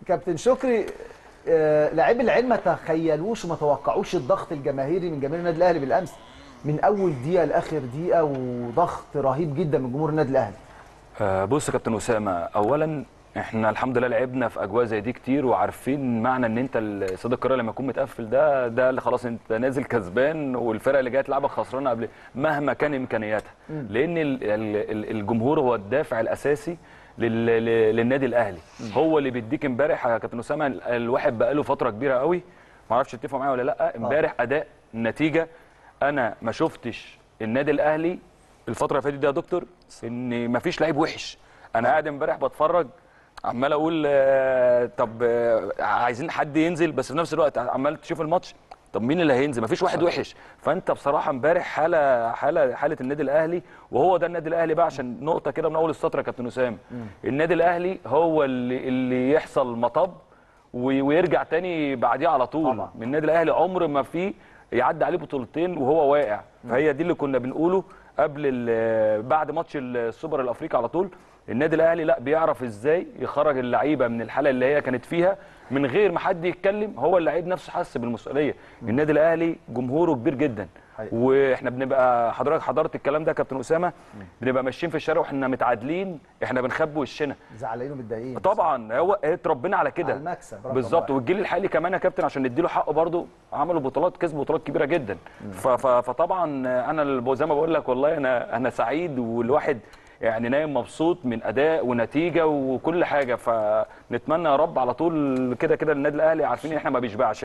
كابتن شكري آه، لاعبي العين ما تخيلوش وما توقعوش الضغط الجماهيري من جماهير النادي الاهلي بالامس من اول دقيقه لاخر دقيقه وضغط رهيب جدا من جمهور النادي الاهلي آه، بص يا كابتن اسامه اولا احنا الحمد لله لعبنا في اجواء زي دي كتير وعارفين معنى ان انت استاد القاهره لما يكون متقفل ده ده اللي خلاص انت نازل كسبان والفرقه اللي جايه تلعبك خسرانه قبل مهما كان امكانياتها لان ال- ال- ال- الجمهور هو الدافع الاساسي لل- ل- للنادي الاهلي هو اللي بيديك امبارح يا كابتن اسامه ال- الواحد بقاله فتره كبيره قوي ما اعرفش تتفقوا معايا ولا لا امبارح اداء نتيجه انا ما شفتش النادي الاهلي الفتره اللي فاتت دي يا دكتور ان ما فيش لعيب وحش انا قاعد امبارح بتفرج عمال اقول آه، طب آه، عايزين حد ينزل بس في نفس الوقت عمال تشوف الماتش طب مين اللي هينزل مفيش واحد وحش فانت بصراحه امبارح حاله حاله حاله النادي الاهلي وهو ده النادي الاهلي بقى عشان نقطه كده من اول السطر يا كابتن اسامه النادي الاهلي هو اللي اللي يحصل مطب و- ويرجع تاني بعديه على طول طبعا. من النادي الاهلي عمر ما فيه يعدي عليه بطولتين وهو واقع فهي دي اللي كنا بنقوله قبل ال- بعد ماتش السوبر الافريقي على طول النادي الاهلي لا بيعرف ازاي يخرج اللعيبه من الحاله اللي هي كانت فيها من غير ما حد يتكلم هو اللعيب نفسه حس بالمسؤوليه النادي الاهلي جمهوره كبير جدا حقيقي. واحنا بنبقى حضرتك حضرت الكلام ده يا كابتن اسامه بنبقى ماشيين في الشارع واحنا متعادلين احنا بنخبي وشنا زعلانين ومتضايقين طبعا هو اتربينا على كده على المكسب رقم بالظبط واحد. والجيل الحالي كمان يا كابتن عشان نديله حقه برضه عملوا بطولات كسبوا بطولات كبيره جدا ف- ف- فطبعا انا ال- زي ما بقول لك والله انا انا سعيد والواحد يعني نايم مبسوط من اداء ونتيجه وكل حاجه فنتمنى يا رب على طول كده كده النادي الاهلي عارفين ان احنا ما بيشبعش